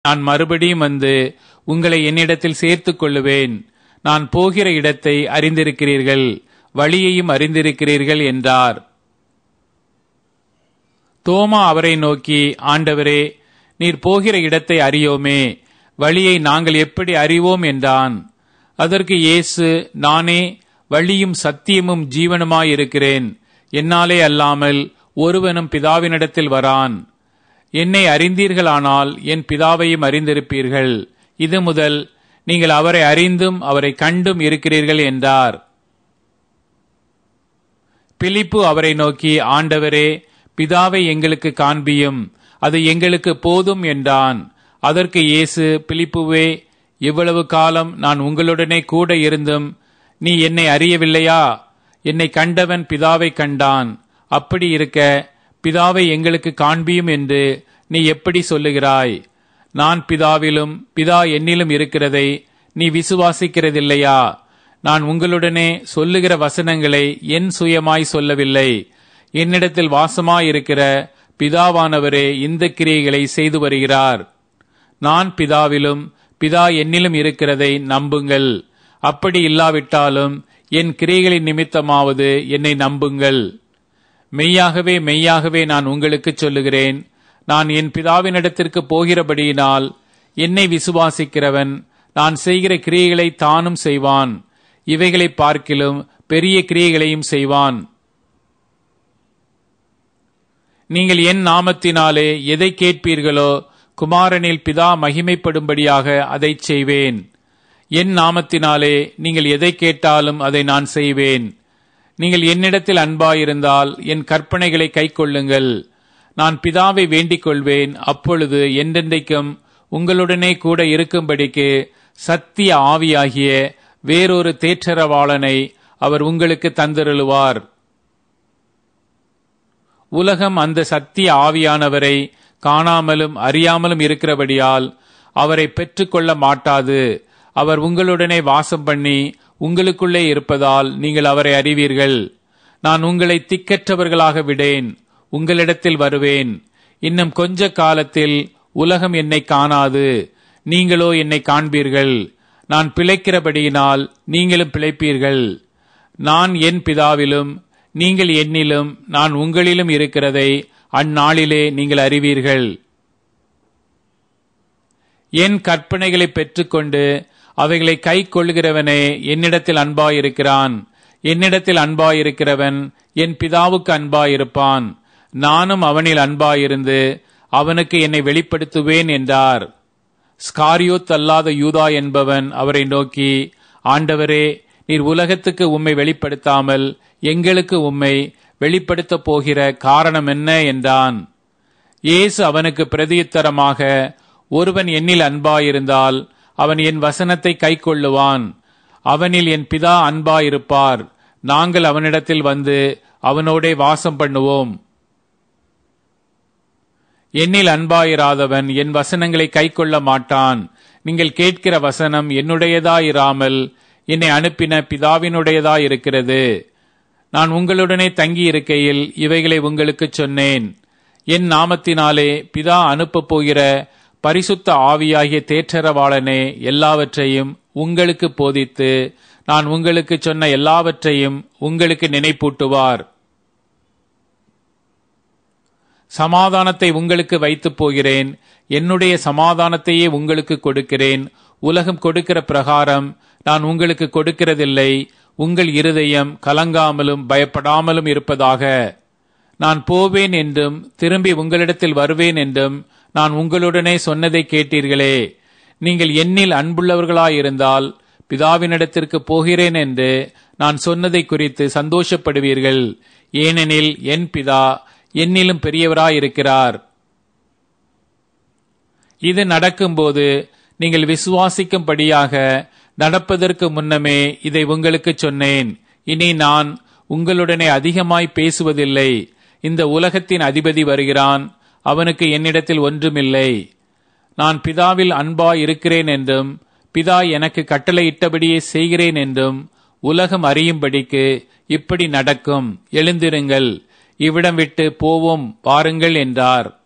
நான் மறுபடியும் வந்து உங்களை என்னிடத்தில் சேர்த்துக் கொள்ளுவேன் நான் போகிற இடத்தை அறிந்திருக்கிறீர்கள் வழியையும் அறிந்திருக்கிறீர்கள் என்றார் தோமா அவரை நோக்கி ஆண்டவரே நீர் போகிற இடத்தை அறியோமே வழியை நாங்கள் எப்படி அறிவோம் என்றான் அதற்கு இயேசு நானே வழியும் சத்தியமும் ஜீவனுமாயிருக்கிறேன் என்னாலே அல்லாமல் ஒருவனும் பிதாவினிடத்தில் வரான் என்னை அறிந்தீர்களானால் என் பிதாவையும் அறிந்திருப்பீர்கள் இது முதல் நீங்கள் அவரை அறிந்தும் அவரை கண்டும் இருக்கிறீர்கள் என்றார் பிலிப்பு அவரை நோக்கி ஆண்டவரே பிதாவை எங்களுக்கு காண்பியும் அது எங்களுக்கு போதும் என்றான் அதற்கு இயேசு பிலிப்புவே இவ்வளவு காலம் நான் உங்களுடனே கூட இருந்தும் நீ என்னை அறியவில்லையா என்னை கண்டவன் பிதாவை கண்டான் அப்படி இருக்க பிதாவை எங்களுக்கு காண்பியும் என்று நீ எப்படி சொல்லுகிறாய் நான் பிதாவிலும் பிதா என்னிலும் இருக்கிறதை நீ விசுவாசிக்கிறதில்லையா நான் உங்களுடனே சொல்லுகிற வசனங்களை என் சுயமாய் சொல்லவில்லை என்னிடத்தில் வாசமாயிருக்கிற பிதாவானவரே இந்த கிரியைகளை செய்து வருகிறார் நான் பிதாவிலும் பிதா என்னிலும் இருக்கிறதை நம்புங்கள் அப்படி இல்லாவிட்டாலும் என் கிரியைகளின் நிமித்தமாவது என்னை நம்புங்கள் மெய்யாகவே மெய்யாகவே நான் உங்களுக்கு சொல்லுகிறேன் நான் என் பிதாவினிடத்திற்கு போகிறபடியினால் என்னை விசுவாசிக்கிறவன் நான் செய்கிற கிரியைகளை தானும் செய்வான் இவைகளை பார்க்கிலும் பெரிய கிரியைகளையும் செய்வான் நீங்கள் என் நாமத்தினாலே எதை கேட்பீர்களோ குமாரனில் பிதா மகிமைப்படும்படியாக அதை செய்வேன் என் நாமத்தினாலே நீங்கள் எதை கேட்டாலும் அதை நான் செய்வேன் நீங்கள் என்னிடத்தில் அன்பாயிருந்தால் என் கற்பனைகளை கைக்கொள்ளுங்கள் நான் பிதாவை வேண்டிக் கொள்வேன் அப்பொழுது என்றென்றைக்கும் உங்களுடனே கூட இருக்கும்படிக்கு சத்திய ஆவியாகிய வேறொரு தேற்றரவாளனை அவர் உங்களுக்கு தந்தருளுவார் உலகம் அந்த சத்திய ஆவியானவரை காணாமலும் அறியாமலும் இருக்கிறபடியால் அவரை பெற்றுக்கொள்ள மாட்டாது அவர் உங்களுடனே வாசம் பண்ணி உங்களுக்குள்ளே இருப்பதால் நீங்கள் அவரை அறிவீர்கள் நான் உங்களை திக்கற்றவர்களாக விடேன் உங்களிடத்தில் வருவேன் இன்னும் கொஞ்ச காலத்தில் உலகம் என்னை காணாது நீங்களோ என்னை காண்பீர்கள் நான் பிழைக்கிறபடியினால் நீங்களும் பிழைப்பீர்கள் நான் என் பிதாவிலும் நீங்கள் என்னிலும் நான் உங்களிலும் இருக்கிறதை அந்நாளிலே நீங்கள் அறிவீர்கள் என் கற்பனைகளை பெற்றுக்கொண்டு அவைகளை கை கொள்கிறவனே என்னிடத்தில் அன்பாயிருக்கிறான் என்னிடத்தில் அன்பாயிருக்கிறவன் என் பிதாவுக்கு அன்பாயிருப்பான் நானும் அவனில் அன்பாயிருந்து அவனுக்கு என்னை வெளிப்படுத்துவேன் என்றார் ஸ்காரியோத் அல்லாத யூதா என்பவன் அவரை நோக்கி ஆண்டவரே நீர் உலகத்துக்கு உம்மை வெளிப்படுத்தாமல் எங்களுக்கு உம்மை வெளிப்படுத்தப் போகிற காரணம் என்ன என்றான் இயேசு அவனுக்கு பிரதியுத்தரமாக ஒருவன் என்னில் அன்பாயிருந்தால் அவன் என் வசனத்தை கைக்கொள்ளுவான் அவனில் என் பிதா அன்பாயிருப்பார் நாங்கள் அவனிடத்தில் வந்து அவனோடே வாசம் பண்ணுவோம் என்னில் அன்பாயிராதவன் என் வசனங்களை கைக்கொள்ள மாட்டான் நீங்கள் கேட்கிற வசனம் என்னுடையதாயிராமல் என்னை அனுப்பின பிதாவினுடையதாயிருக்கிறது நான் உங்களுடனே தங்கி இருக்கையில் இவைகளை உங்களுக்கு சொன்னேன் என் நாமத்தினாலே பிதா அனுப்பப் போகிற பரிசுத்த ஆவியாகிய தேற்றரவாளனே எல்லாவற்றையும் உங்களுக்கு போதித்து நான் உங்களுக்கு சொன்ன எல்லாவற்றையும் உங்களுக்கு நினைப்பூட்டுவார் சமாதானத்தை உங்களுக்கு வைத்துப் போகிறேன் என்னுடைய சமாதானத்தையே உங்களுக்கு கொடுக்கிறேன் உலகம் கொடுக்கிற பிரகாரம் நான் உங்களுக்கு கொடுக்கிறதில்லை உங்கள் இருதயம் கலங்காமலும் பயப்படாமலும் இருப்பதாக நான் போவேன் என்றும் திரும்பி உங்களிடத்தில் வருவேன் என்றும் நான் உங்களுடனே சொன்னதை கேட்டீர்களே நீங்கள் என்னில் அன்புள்ளவர்களாயிருந்தால் பிதாவினிடத்திற்கு போகிறேன் என்று நான் சொன்னதை குறித்து சந்தோஷப்படுவீர்கள் ஏனெனில் என் பிதா என்னிலும் பெரியவராயிருக்கிறார் இது நடக்கும்போது நீங்கள் விசுவாசிக்கும்படியாக நடப்பதற்கு முன்னமே இதை உங்களுக்கு சொன்னேன் இனி நான் உங்களுடனே அதிகமாய் பேசுவதில்லை இந்த உலகத்தின் அதிபதி வருகிறான் அவனுக்கு என்னிடத்தில் ஒன்றுமில்லை நான் பிதாவில் அன்பாய் இருக்கிறேன் என்றும் பிதா எனக்கு கட்டளையிட்டபடியே செய்கிறேன் என்றும் உலகம் அறியும்படிக்கு இப்படி நடக்கும் எழுந்திருங்கள் இவ்விடம் விட்டு போவோம் பாருங்கள் என்றார்